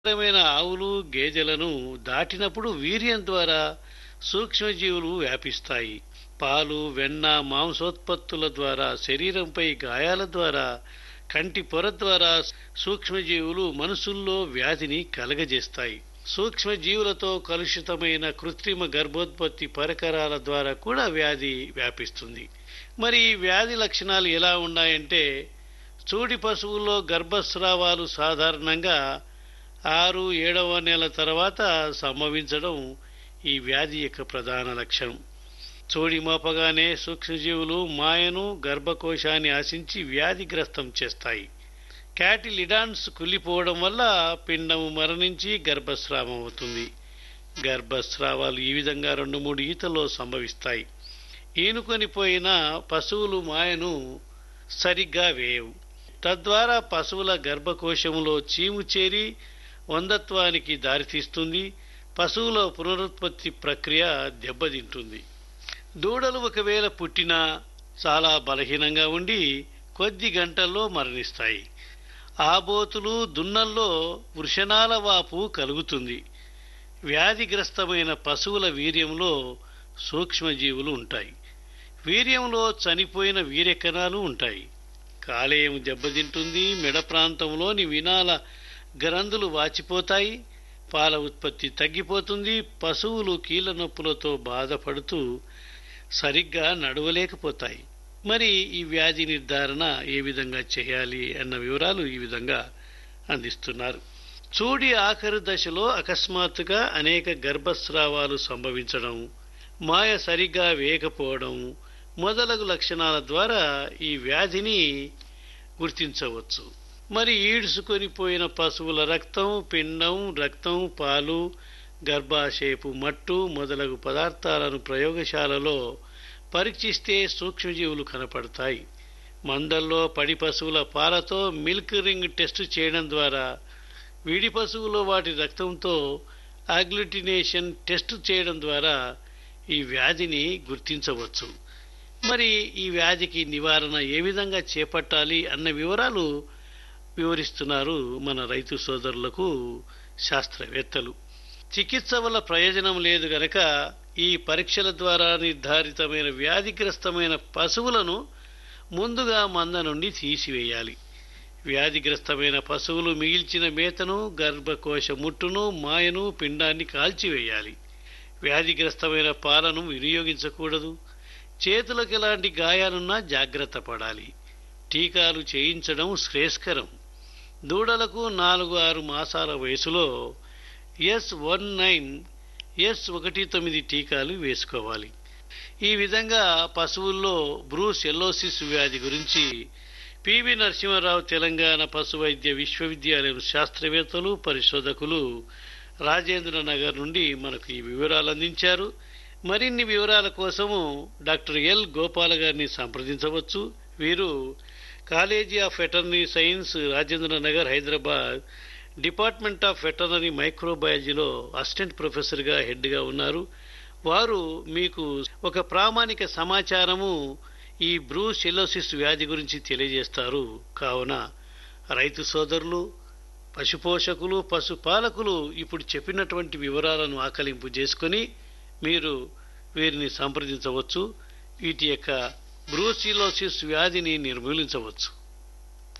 మైన ఆవులు గేదెలను దాటినప్పుడు వీర్యం ద్వారా సూక్ష్మజీవులు వ్యాపిస్తాయి పాలు వెన్న మాంసోత్పత్తుల ద్వారా శరీరంపై గాయాల ద్వారా కంటి పొర ద్వారా సూక్ష్మజీవులు మనసుల్లో వ్యాధిని కలగజేస్తాయి సూక్ష్మజీవులతో కలుషితమైన కృత్రిమ గర్భోత్పత్తి పరికరాల ద్వారా కూడా వ్యాధి వ్యాపిస్తుంది మరి ఈ వ్యాధి లక్షణాలు ఎలా ఉన్నాయంటే చూడి పశువుల్లో గర్భస్రావాలు సాధారణంగా ఆరు ఏడవ నెల తర్వాత సంభవించడం ఈ వ్యాధి యొక్క ప్రధాన లక్షణం చోడి మోపగానే సూక్ష్మజీవులు మాయను గర్భకోశాన్ని ఆశించి వ్యాధిగ్రస్తం చేస్తాయి క్యాటిలిడాన్స్ కుళ్ళిపోవడం వల్ల పిండము మరణించి గర్భస్రావం అవుతుంది గర్భస్రావాలు ఈ విధంగా రెండు మూడు ఈతలో సంభవిస్తాయి ఈనుకొని పోయిన పశువులు మాయను సరిగ్గా వేయవు తద్వారా పశువుల గర్భకోశంలో చీము చేరి వందత్వానికి దారితీస్తుంది పశువుల పునరుత్పత్తి ప్రక్రియ దెబ్బతింటుంది దూడలు ఒకవేళ పుట్టినా చాలా బలహీనంగా ఉండి కొద్ది గంటల్లో మరణిస్తాయి ఆబోతులు దున్నల్లో వృషణాల వాపు కలుగుతుంది వ్యాధిగ్రస్తమైన పశువుల వీర్యంలో సూక్ష్మజీవులు ఉంటాయి వీర్యంలో చనిపోయిన వీర్యకణాలు ఉంటాయి కాలేయం దెబ్బతింటుంది మెడ ప్రాంతంలోని వినాల గ్రంథులు వాచిపోతాయి పాల ఉత్పత్తి తగ్గిపోతుంది పశువులు కీళ్ళ నొప్పులతో బాధపడుతూ సరిగ్గా నడవలేకపోతాయి మరి ఈ వ్యాధి నిర్ధారణ ఏ విధంగా చేయాలి అన్న వివరాలు ఈ విధంగా అందిస్తున్నారు చూడి ఆఖరి దశలో అకస్మాత్తుగా అనేక గర్భస్రావాలు సంభవించడం మాయ సరిగ్గా వేయకపోవడం మొదలగు లక్షణాల ద్వారా ఈ వ్యాధిని గుర్తించవచ్చు మరి ఈడ్చుకొని పోయిన పశువుల రక్తం పిండం రక్తం పాలు గర్భాశయపు మట్టు మొదలగు పదార్థాలను ప్రయోగశాలలో పరీక్షిస్తే సూక్ష్మజీవులు కనపడతాయి మందల్లో పడి పశువుల పాలతో మిల్క్ రింగ్ టెస్ట్ చేయడం ద్వారా విడి పశువులో వాటి రక్తంతో అగ్లుటినేషన్ టెస్ట్ చేయడం ద్వారా ఈ వ్యాధిని గుర్తించవచ్చు మరి ఈ వ్యాధికి నివారణ ఏ విధంగా చేపట్టాలి అన్న వివరాలు వివరిస్తున్నారు మన రైతు సోదరులకు శాస్త్రవేత్తలు చికిత్స వల్ల ప్రయోజనం లేదు గనక ఈ పరీక్షల ద్వారా నిర్ధారితమైన వ్యాధిగ్రస్తమైన పశువులను ముందుగా మంద నుండి తీసివేయాలి వ్యాధిగ్రస్తమైన పశువులు మిగిల్చిన మేతను గర్భకోశ ముట్టును మాయను పిండాన్ని కాల్చివేయాలి వ్యాధిగ్రస్తమైన పాలను వినియోగించకూడదు చేతులకు ఎలాంటి గాయాలున్నా జాగ్రత్త పడాలి టీకాలు చేయించడం శ్రేయస్కరం దూడలకు నాలుగు ఆరు మాసాల వయసులో ఎస్ వన్ నైన్ ఎస్ ఒకటి తొమ్మిది టీకాలు వేసుకోవాలి ఈ విధంగా పశువుల్లో బ్రూస్ ఎల్లోసిస్ వ్యాధి గురించి పివి నరసింహారావు తెలంగాణ పశు వైద్య విశ్వవిద్యాలయం శాస్త్రవేత్తలు పరిశోధకులు రాజేంద్ర నగర్ నుండి మనకు ఈ వివరాలు అందించారు మరిన్ని వివరాల కోసము డాక్టర్ ఎల్ గోపాల గారిని సంప్రదించవచ్చు వీరు college of veterinary science Rajendra Nagar Hyderabad department of veterinary మైక్రోబయాలజీలో అసిస్టెంట్ ప్రొఫెసర్గా హెడ్గా ఉన్నారు వారు మీకు ఒక ప్రామాణిక సమాచారము ఈ బ్రూసెలోసిస్ వ్యాధి గురించి తెలియజేస్తారు కావున రైతు సోదరులు పశుపోషకులు పశుపాలకులు ఇప్పుడు చెప్పినటువంటి వివరాలను ఆకలింపు చేసుకొని మీరు వీరిని సంప్రదించవచ్చు వీటి యొక్క బ్రూసిలోసిస్ వ్యాధిని నిర్మూలించవచ్చు